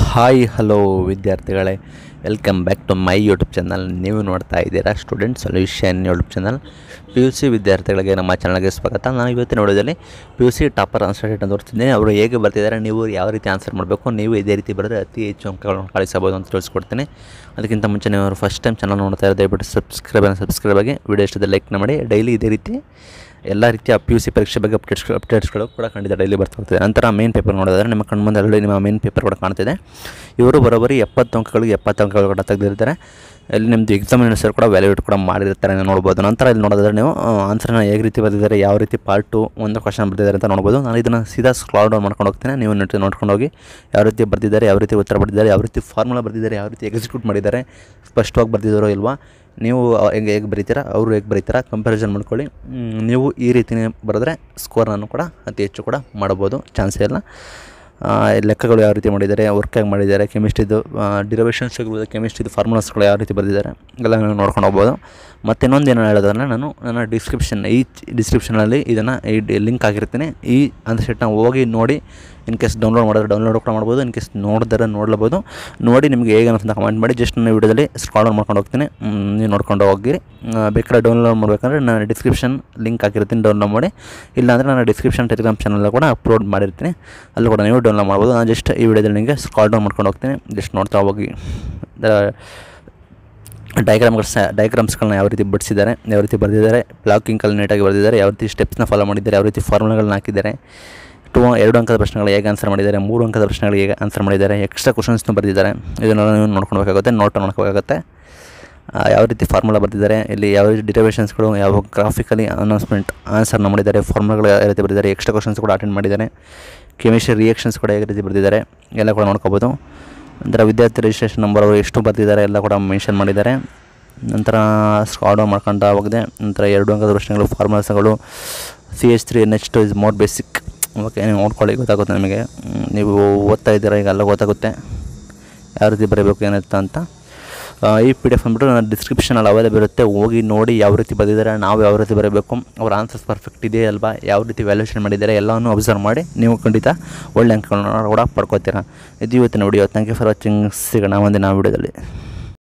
hi hello ವಿದ್ಯಾರ್ಥಿಗಳೇ welcome back to my YouTube channel ನೀವು ನೋಡ್ತಾ ಇದ್ದೀರಾ student solution YouTube channel P U C ವಿದ್ಯಾರ್ಥಿಗಳಿಗೆ ನಮ್ಮ ಚಾನಲ್ಗೆ ಸ್ವಾಗತ ನಾನು ಇವತ್ತಿನ ವಿಡಿಯೋದಲ್ಲಿ P U C topper answer sheet ಅಂತ ತೋರಿಸ್ತಿದ್ದೀನಿ ಅವರು ಹೇಗೆ ಬರ್ತಿದ್ದಾರೆ ನೀವು ಯಾವ ರೀತಿ ಆನ್ಸರ್ ಮಾಡಬೇಕು ನೀವು ಇದೇ ರೀತಿ ಬರೆದ್ರೆ ಅತಿ ಹೆಚ್ಚು ಅಂಕಗಳನ್ನು ಕಳಿಸಬಹುದು ಅಂತ ತಿಳಿಸ್ಕೊಡ್ತೀನಿ ಅದಕ್ಕಿಂತ ಮುಂಚೆ ನೀವು ಅವರು ಫಸ್ಟ್ ಟೈಮ್ ಚಾನಲ್ ನೋಡ್ತಾ ಇರೋದು ದಯವಿಟ್ಟು ಸಬ್ಸ್ಕ್ರೈಬ್ ಸಬ್ಸ್ಕ್ರೈಬ್ ಆಗಿ ವಿಡಿಯೋ ಇಷ್ಟದ ಲೈಕ್ನ ಮಾಡಿ ಡೈಲಿ ಇದೇ ರೀತಿ ಎಲ್ಲ ರೀತಿಯ ಪಿ ಯು ಸಿ ಪರೀಕ್ಷೆ ಬಗ್ಗೆ ಅಪ್ಡೇಟ್ಸ್ ಅಪ್ಡೇಟ್ಸ್ಗಳು ಕೂಡ ಖಂಡಿತ ಡೈಲಿ ಬರ್ತಾ ಹೋಗ್ತದೆ ನಂತರ ಮೇನ್ ಪೇಪರ್ ನೋಡಿದ್ರೆ ನಿಮ್ಮ ಕಣ್ಮುಂದೆ ಆಲ್ರೆಡಿ ನಿಮ್ಮ ಮೇನ್ ಪೇಪರ್ ಕೂಡ ಕಾಣ್ತಿದೆ ಇವರು ಬರೋಬ್ಬರಿ ಎಪ್ಪತ್ತು ಅಂಕಗಳಿಗೆ ಎಪ್ಪತ್ತು ಅಂಕಗಳು ಕೂಡ ತೆಗೆದಿರ್ತಾರೆ ಇಲ್ಲಿ ನಿಮ್ಮದು ಎಕ್ಸಾಮಿನೇಷನ್ ಕೂಡ ವ್ಯಾಲ್ಯೂಟ್ ಕೂಡ ಮಾಡಿರ್ತಾರೆ ನೀವು ನೋಡ್ಬೋದು ನಂತರ ಇಲ್ಲಿ ನೋಡಿದ್ರೆ ನೀವು ಆನ್ಸರ್ನ ಹೇಗೆ ರೀತಿ ಬರೆದಿದ್ದಾರೆ ಯಾವ ರೀತಿ ಪಾರ್ಟ್ ಟು ಒಂದು ಕ್ವಶನ್ ಬರೆದಿದ್ದಾರೆ ಅಂತ ನೋಡ್ಬೋದು ನಾನು ಇದನ್ನು ಸೀದಾ ಸ್ಕ್ರಾಲ್ ಡೌನ್ ಮಾಡ್ಕೊಂಡು ಹೋಗ್ತೇನೆ ನೀವು ನೆಟ್ ನೋಡ್ಕೊಂಡು ಹೋಗಿ ಯಾವ ರೀತಿ ಬರೆದಿದ್ದಾರೆ ಯಾವ ರೀತಿ ಉತ್ತರ ಬರೆದಿದ್ದಾರೆ ಯಾವ ರೀತಿ ಫಾರ್ಮುಲಾ ಬರೆದಿದ್ದಾರೆ ಯಾವ ರೀತಿ ಎಕ್ಸಿಕ್ಯೂಟ್ ಮಾಡಿದ್ದಾರೆ ಸ್ಪಷ್ಟವಾಗಿ ಬರೆದಿದ್ದಾರೋ ಇಲ್ವಾ ನೀವು ಅವ್- ಹೆಂಗೆ ಹೇಗೆ ಬರೀತೀರಾ ಅವರು ಹೇಗೆ ಬರೀತೀರಾ ಕಂಪ್ಯಾರಿಸನ್ ಮಾಡ್ಕೊಳ್ಳಿ ಮ್, ನೀವು ಈ ರೀತಿನೇ ಬರೆದ್ರೆ ಸ್ಕೋರ್ನನ್ನು ಕೂಡ ಅತಿ ಹೆಚ್ಚು ಕೂಡ ಮಾಡ್ಬೋದು ಚಾನ್ಸೇ ಇಲ್ಲ ಆ, ಲೆಕ್ಕಗಳು ಯಾವ ರೀತಿ ಮಾಡಿದ್ದಾರೆ ವರ್ಕ್ ಹೇಗೆ ಮಾಡಿದ್ದಾರೆ ಕೆಮಿಸ್ಟ್ರಿದು ಡಿರವೇಷನ್ಸ್ ಆಗಿರ್ಬೋದು ಕೆಮಿಸ್ಟ್ರಿದು ಫಾರ್ಮುಲಾಸ್ಗಳು ಯಾವ ರೀತಿ ಬರೆದಿದ್ದಾರೆ ಎಲ್ಲ ನೀವು ನೋಡ್ಕೊಂಡು ಹೋಗ್ಬೋದು ಮತ್ತು ಇನ್ನೊಂದು ಏನು ಹೇಳೋದಂದ್ರೆ ನಾನು ನನ್ನ ಡಿಸ್ಕ್ರಿಪ್ಷನ್ ಈ ಡಿಸ್ಕ್ರಿಪ್ಷನಲ್ಲಿ ಇದನ್ನು ಈ ಲಿಂಕ್ ಆಗಿರ್ತೀನಿ ಈ ಅಂತ ಶೀಟ್ನ ಹೋಗಿ ನೋಡಿ ಇನ್ ಕೇಸ್ ಡೌನ್ಲೋಡ್ ಮಾಡಿದ್ರೆ ಡೌನ್ಲೋಡ್ ಕೂಡ ಮಾಡ್ಬೋದು ಇನ್ ಕೇಸ್ ನೋಡಿದ್ರೆ ನೋಡ್ಲಬೋದು ನೋಡಿ ನಿಮಗೆ ಹೇಗೆ ಅನಿಸ್ತಂತ ಕಮೆಂಟ್ ಮಾಡಿ ಜಸ್ಟ್ ನಾನು ವಿಡಿಯೋದಲ್ಲಿ ಸ್ಕ್ರಾಲ್ ಮಾಡ್ಕೊಂಡು ಹೋಗ್ತೀನಿ ಮ್, ನೀವು ನೋಡ್ಕೊಂಡು ಹೋಗಿರಿ ಆ, ಬೇಕಾದ್ರೆ ಡೌನ್ಲೋಡ್ ಮಾಡಬೇಕಂದ್ರೆ ನಾನು ಡಿಸ್ಕ್ರಿಪ್ಷನ್ ಲಿಂಕ್ ಹಾಕಿರ್ತೀನಿ ಡೌನ್ಲೋಡ್ ಮಾಡಿ ಇಲ್ಲಾಂದರೆ ನಾನು ಡಿಸ್ಕ್ರಿಪ್ಷನ್ ಟೆಲಿಗ್ರಾಮ್ ಚಾನಲ್ ಕೂಡ ಅಪ್ಲೋಡ್ ಮಾಡಿರ್ತೀನಿ ಅಲ್ಲೂ ಕೂಡ ನೀವು ಡೌನ್ಲೋಡ್ ಮಾಡ್ಬೋದು ನಾನು ಜಸ್ಟ್ ಈ ವಿಡಿಯೋದಲ್ಲಿ ನಿಮಗೆ ಸ್ಕ್ರಾಲ್ ಡೌನ್ ಮಾಡ್ಕೊಂಡು ಹೋಗ್ತೀನಿ ಜಸ್ಟ್ ನೋಡ್ತಾ ಹೋಗಿ ಡಯಾಗ್ರಾಮ್ಗಳು ಸ ಡಯಾಗ್ರಾಮ್ಸ್ಗಳನ್ನ ಯಾವ ರೀತಿ ಬಿಡಿಸಿದ್ದಾರೆ ಯಾವ ರೀತಿ ಬರೆದಿದ್ದಾರೆ ಬ್ಲಾಕಿಂಗಲ್ಲಿ ನೀಟಾಗಿ ಬರೆದಿದ್ದಾರೆ ಯಾವ ರೀತಿ ಸ್ಟೆಪ್ಸ್ನ ಫಾಲೋ ಮಾಡಿದ್ದಾರೆ ಯಾವ ರೀತಿ ಫಾರ್ಮುಲಾಗಳನ್ನ ಹಾಕಿದ್ದಾರೆ ಟು ಎರಡು ಅಂಕದ ಪ್ರಶ್ನೆಗಳು ಹೇಗೆ ಆನ್ಸರ್ ಮಾಡಿದ್ದಾರೆ ಮೂರು ಅಂಕದ ಪ್ರಶ್ನೆಗಳಿಗೆ ಹೇಗೆ ಆನ್ಸರ್ ಮಾಡಿದ್ದಾರೆ ಎಕ್ಸ್ಟ್ರಾ ಕ್ವಶನ್ಸ್ನ ಬರೆದಿದ್ದಾರೆ ಇದನ್ನೆಲ್ಲ ನೀವು ನೋಡ್ಕೊಳ್ಬೇಕಾಗುತ್ತೆ ನೋಟ್ ನೋಡ್ಕೋಬೇಕಾಗುತ್ತೆ ಆ, ಯಾವ ರೀತಿ ಫಾರ್ಮುಲಾ ಬರೆದಿದ್ದಾರೆ ಇಲ್ಲಿ ಯಾವ ರೀತಿ ಡಿರವೇಷನ್ಸ್ಗಳು ಯಾವ ಗ್ರಾಫಿಕಲಿ ಅನೌನ್ಸ್ಮೆಂಟ್ ಆನ್ಸರ್ನ ಮಾಡಿದ್ದಾರೆ ಫಾರ್ಮುಲಾಗಳು ಯಾವ ರೀತಿ ಬರೆದಿದ್ದಾರೆ ಎಕ್ಸ್ಟ್ರಾ ಕ್ವಶನ್ಸ್ ಕೂಡ ಅಟೆಂಡ್ ಮಾಡಿದ್ದಾರೆ ಕೆಮಿಸ್ಟ್ರಿ ರಿಯಾಕ್ಷನ್ಸ್ ಕೂಡ ಯಾವ ರೀತಿ ಬರೆದಿದ್ದಾರೆ ಎಲ್ಲ ಕೂಡ ನೋಡ್ಕೋಬೋದು ನಂತರ ವಿದ್ಯಾರ್ಥಿ ರಿಜಿಸ್ಟ್ರೇಷನ್ ನಂಬರ್ ಅವರು ಎಷ್ಟು ಬರೆದಿದ್ದಾರೆ ಎಲ್ಲ ಕೂಡ ಮೆನ್ಷನ್ ಮಾಡಿದ್ದಾರೆ ನಂತರ ಸ್ಕಾಡ್ ಮಾಡ್ಕೊಂತ ಹೋಗಿದೆ ನಂತರ ಎರಡು ಅಂಕದ ಪ್ರಶ್ನೆಗಳು ಫಾರ್ಮಲ್ಸ್ಗಳು C H three next is more basic okay ನೀವು ನೋಡ್ಕೊಳ್ಳಿ ಗೊತ್ತಾಗುತ್ತೆ ನಿಮಗೆ ಹ್ಮ್, ನೀವು ಓದ್ತಾ ಇದ್ದೀರಾ ಈಗ ಎಲ್ಲ ಗೊತ್ತಾಗುತ್ತೆ ಯಾವ ರೀತಿ ಬರೀಬೇಕು ಏನಿತ್ತ ಅಂತ ಆ, ಈ ಪಿ ಡಿ ಎಫ್ ಅಂದ್ಬಿಟ್ಟು ನನ್ನ ಡಿಸ್ಕ್ರಿಪ್ಷನಲ್ಲಿ ಅವೈಲೇಬಲ್ ಇರುತ್ತೆ ಹೋಗಿ ನೋಡಿ ಯಾವ ರೀತಿ ಬರೆದಿದ್ದಾರೆ ನಾವು ಯಾವ ರೀತಿ ಬರೀಬೇಕು ಅವ್ರ ಆನ್ಸರ್ಸ್ ಪರ್ಫೆಕ್ಟ್ ಇದೆ ಅಲ್ವಾ ಯಾವ ರೀತಿ ವ್ಯಾಲ್ಯೂಷನ್ ಮಾಡಿದ್ದಾರೆ ಎಲ್ಲವನ್ನು ಅಬ್ಸರ್ವ್ ಮಾಡಿ ನೀವು ಖಂಡಿತ ಒಳ್ಳೆ ಅಂಕಗಳನ್ನ ಕೂಡ ಪಡ್ಕೋತೀರಾ ಇದು ಇವತ್ತಿನ video thank you for watching ಸಿಗೋಣ ಮುಂದಿನ ವಿಡಿಯೋದಲ್ಲಿ